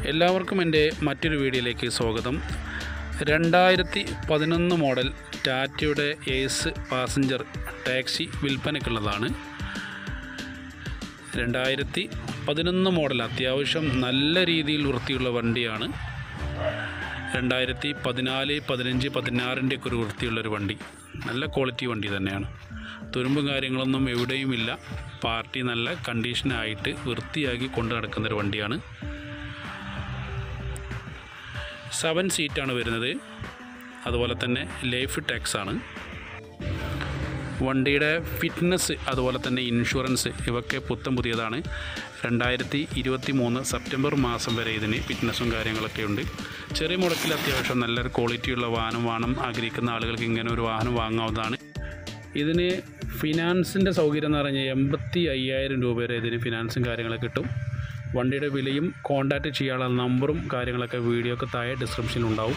എല്ലാവർക്കും എൻ്റെ മറ്റൊരു വീഡിയോയിലേക്ക് സ്വാഗതം രണ്ടായിരത്തി പതിനൊന്ന് മോഡൽ ടാറ്റയുടെ ഏസ് പാസഞ്ചർ ടാക്സി വിൽപ്പനയ്ക്കുള്ളതാണ് രണ്ടായിരത്തി പതിനൊന്ന് മോഡൽ അത്യാവശ്യം നല്ല രീതിയിൽ വൃത്തിയുള്ള വണ്ടിയാണ് രണ്ടായിരത്തി പതിനാല് പതിനഞ്ച് പതിനാറിൻ്റെ ഒക്കെ ഒരു വൃത്തിയുള്ളൊരു വണ്ടി നല്ല ക്വാളിറ്റി വണ്ടി തന്നെയാണ് തുരുമ്പും കാര്യങ്ങളൊന്നും എവിടെയുമില്ല പാർട്ടി നല്ല കണ്ടീഷനായിട്ട് വൃത്തിയാക്കി കൊണ്ടു നടക്കുന്നൊരു വണ്ടിയാണ് സെവൻ സീറ്റാണ് വരുന്നത് അതുപോലെ തന്നെ ലൈഫ് ടാക്സ് ആണ് വണ്ടിയുടെ ഫിറ്റ്നസ് അതുപോലെ തന്നെ ഇൻഷുറൻസ് ഇവയൊക്കെ പുത്തം പുതിയതാണ് രണ്ടായിരത്തി ഇരുപത്തി മൂന്ന് സെപ്റ്റംബർ മാസം വരെ ഇതിന് ഫിറ്റ്നസ്സും കാര്യങ്ങളൊക്കെ ഉണ്ട് ചെറിയ മുടക്കിൽ അത്യാവശ്യം നല്ലൊരു ക്വാളിറ്റിയുള്ള വാഹനം വേണം ആഗ്രഹിക്കുന്ന ആളുകൾക്ക് ഇങ്ങനെ ഒരു വാഹനം വാങ്ങാവുന്നതാണ് ഇതിന് ഫിനാൻസിൻ്റെ സൗകര്യം എന്ന് പറഞ്ഞാൽ എൺപത്തി അയ്യായിരം രൂപ വരെ ഇതിന് ഫിനാൻസും കാര്യങ്ങളൊക്കെ കിട്ടും വണ്ടിയുടെ വിലയും കോൺടാക്റ്റ് ചെയ്യാനുള്ള നമ്പറും കാര്യങ്ങളൊക്കെ വീഡിയോക്ക് താഴെ ഡിസ്ക്രിപ്ഷനിൽ ഉണ്ടാവും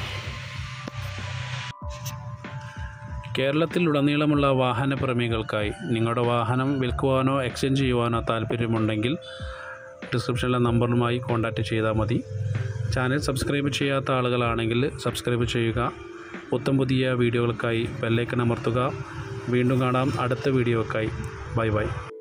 കേരളത്തിലുടനീളമുള്ള വാഹനപ്രേമികൾക്കായി നിങ്ങളുടെ വാഹനം വിൽക്കുവാനോ എക്സ്ചേഞ്ച് ചെയ്യുവാനോ താല്പര്യമുണ്ടെങ്കിൽ ഡിസ്ക്രിപ്ഷനിലെ നമ്പറുമായി കോൺടാക്റ്റ് ചെയ്താൽ മതി ചാനൽ സബ്സ്ക്രൈബ് ചെയ്യാത്ത ആളുകളാണെങ്കിൽ സബ്സ്ക്രൈബ് ചെയ്യുക പുത്തം പുതിയ വീഡിയോകൾക്കായി ബെല്ലൈക്കൺ അമർത്തുക വീണ്ടും കാണാം അടുത്ത വീഡിയോക്കായി ബൈ ബൈ